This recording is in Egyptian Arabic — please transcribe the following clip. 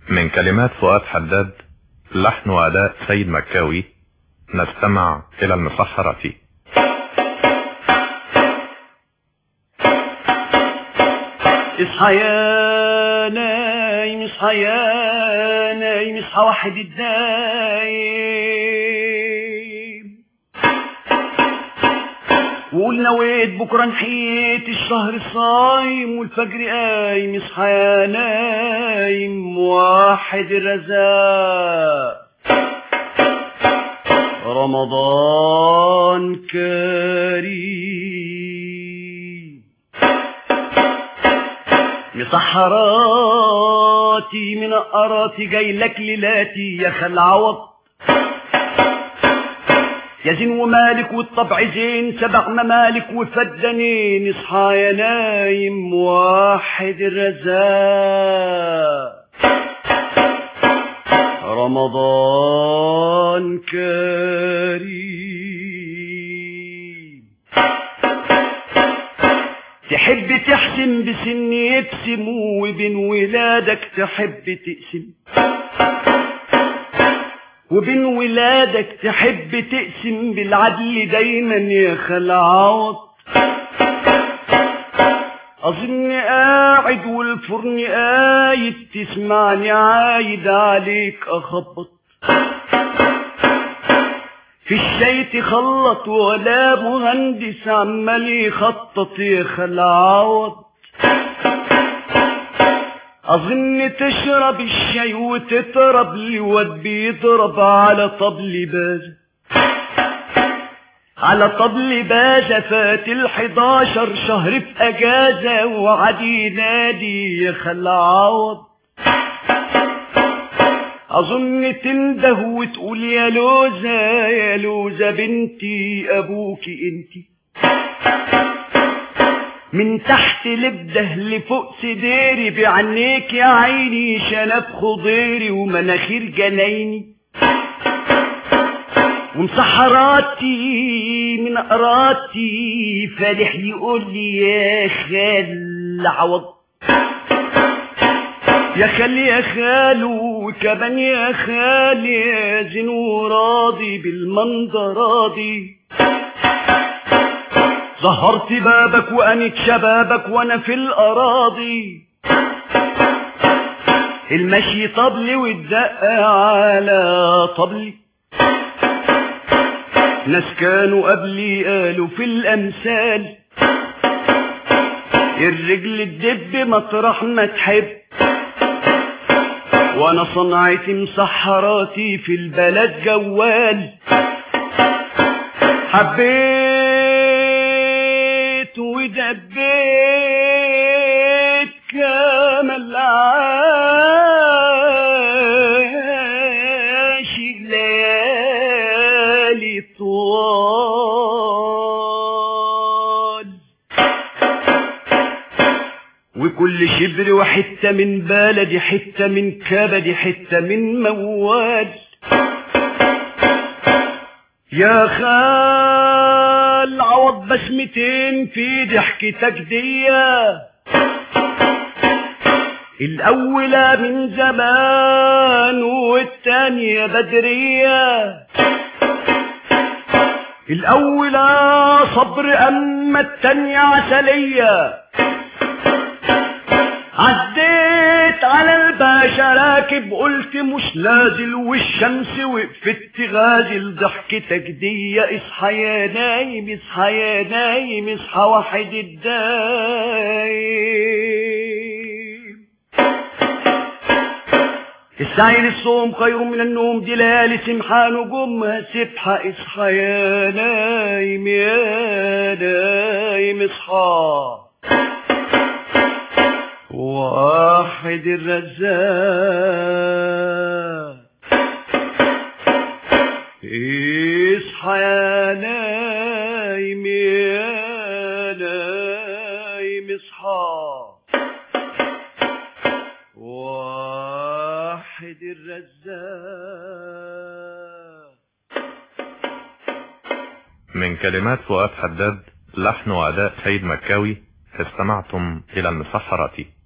من كلمات فؤاد حداد لحن وأداء سيد مكاوي نستمع إلى المسحرة اصحى يا نايم اصحى يا نايم اصحى واحد الدايم وقول نويت بكره نحيت الشهر الصايم والفجر قايم اصحى يا نايم واحد الرزاق رمضان كريم مسحراتي من قراتي جاي لك ليلاتي يا خل عوض يا زين ومالك والطبع زين سبع ممالك وفدنين اصحى يا نايم واحد الرزاق رمضان كريم تحب تحسن بسن يبسم وبين ولادك تحب تقسم وبين ولادك تحب تقسم بالعدل دايما يا خال عوض أظن قاعد والفرن قايد تسمعني عايد عليك أخبط في الشاي تخلط ولا مهندس عمال يخطط يا خال عوض أظن تشرب الشاي وتطرب الواد بيضرب على طبل باز على طبل بازة فات الحداشر شهر في أجازة وعدي ينادي يا خال عوض أظن تنده وتقول يا لوزة يا لوزة بنتي أبوكي انتي من تحت لبده لفوق سديري بعينيك يا عيني شنب خضيري ومناخير جنايني ومسحراتي من قراتي فالح يقول لي يا خال عوض يا خال يا خال وكمان يا خال يا زين وراضي بالمنظر راضي ظهرت بابك وانك شبابك وانا في الاراضي المشي طبلي والدق على طبلي ناس كانوا قبلي قالوا في الامثال الرجل تدب مطرح ما تحب وانا صنعتي مسحراتي في البلد جوال حبيت ودبيت كامل عاش الليالي طوال وكل شبر وحتة من بلدي حتة من كبدي حتة من موال يا خال عوض بسمتين في ضحكتك ديا الأولى من زمان والتانية بدرية الأولى صبر أما التانية عسلية عديت على الباشا راكب قلت مش نازل والشمس وقفت غازل ضحكتك دي اصحى يا نايم اصحى يا نايم اصحى واحد الدايم السعي للصوم خير من النوم دي ليالي سمحة نجومها سبحة اصحى يا نايم يا نايم اصحى واحد الرزاق اصحى يا نايم يا نايم اصحى واحد الرزاق من كلمات فؤاد حداد لحن وأداء سيد مكاوي استمعتم إلى المسحرة